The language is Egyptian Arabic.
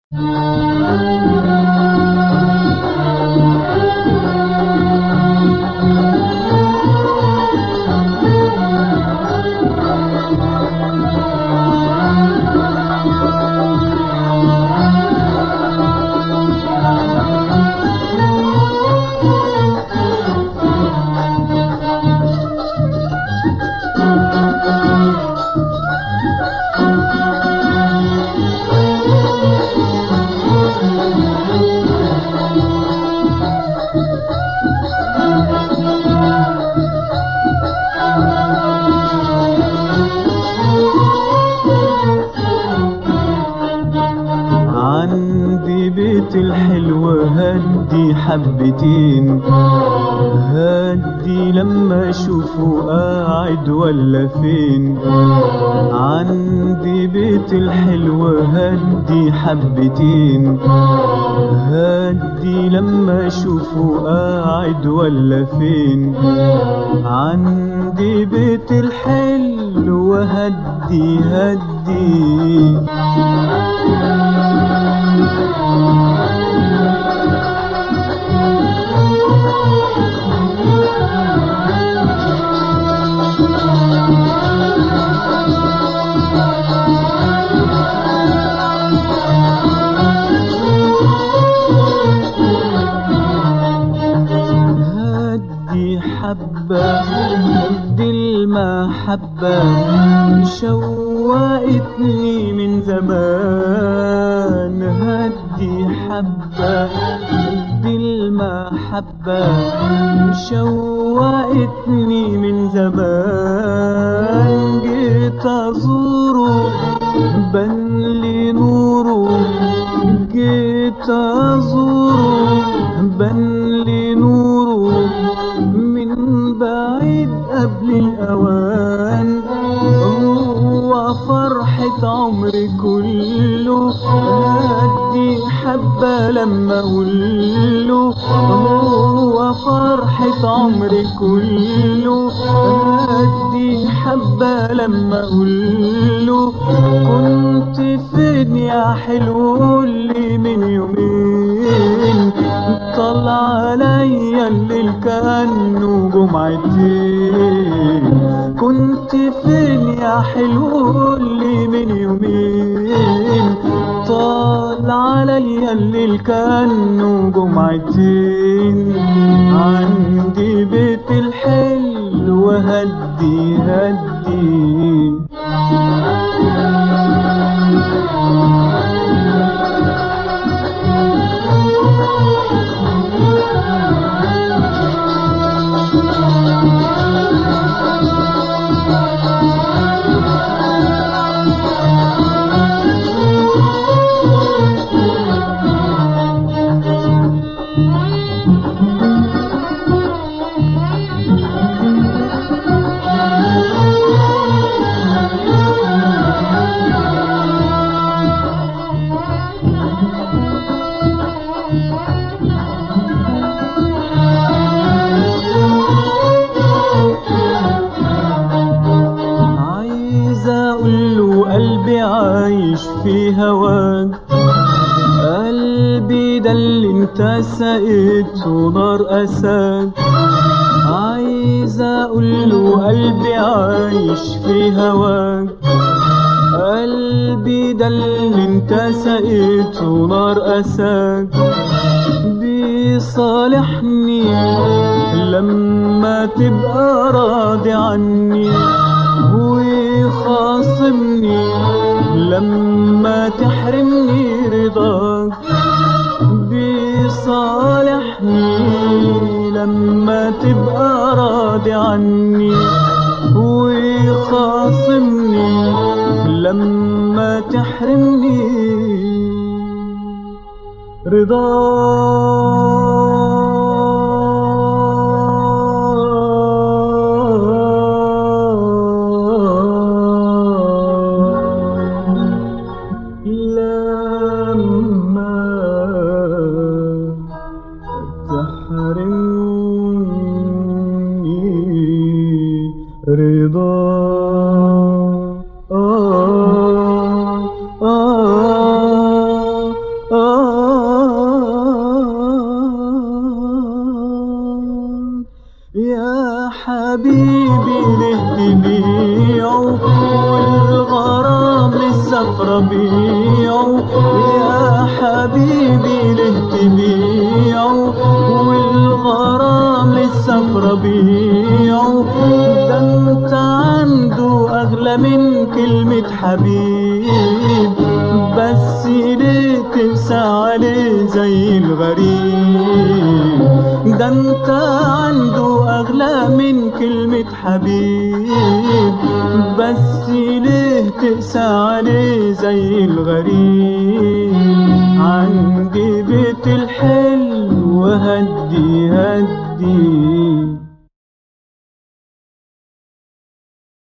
عندي بيت الحلو هدي حبتين هدي لما اشوفه قاعد ولا فين عندي بيت الحلو هدي حبتين هدي لما اشوفه قاعد ولا فين عندي بيت الحلو هدي هدي هدي حبة هدي المحبة شوقتني من زمان هدي حبة هدي المحبة شوقتني من زمان جيت أزوره بان لي نوره جيت أزوره بان لي نوره من بعيد قبل الأوان هو فرحة عمري كله هدي حبة لما أقوله هو فرحة عمري كله هدي حبة لما أقوله كنت فين يا حلو اللي من يومين طلع عليا الليل كأنه جمعتين كنت فين يا حلو اللي من يومين طال عليا الليل كأنه جمعتين عندي بيت الحلو هدي هدي عايز اقول له قلبي عايش في هواك قلبي ده اللي انت سقيته نار اساك عايز اقول له قلبي عايش في هواك قلبي ده اللي انت سقيته نار اساك بيصالحني لما تبقى راضي عني ويخاصمني لما تحرمني رضاك بيصالحني لما تبقى راضي عني ويخاصمني لما تحرمني رضا لما تحرمني رضا آه آه حبيبي ليه تبيعه والغرام للسفرة بيعه يا حبيبي ليه تبيعه والغرام للسفرة بيعه ده انت عنده اغلى من كلمة حبيب بس ليه تنسى عليه زي الغريب ده انت عنده اغلى من كلمة حبيب بس ليه تقسى عليه زي الغريب عندي بيت الحلو هدي هدي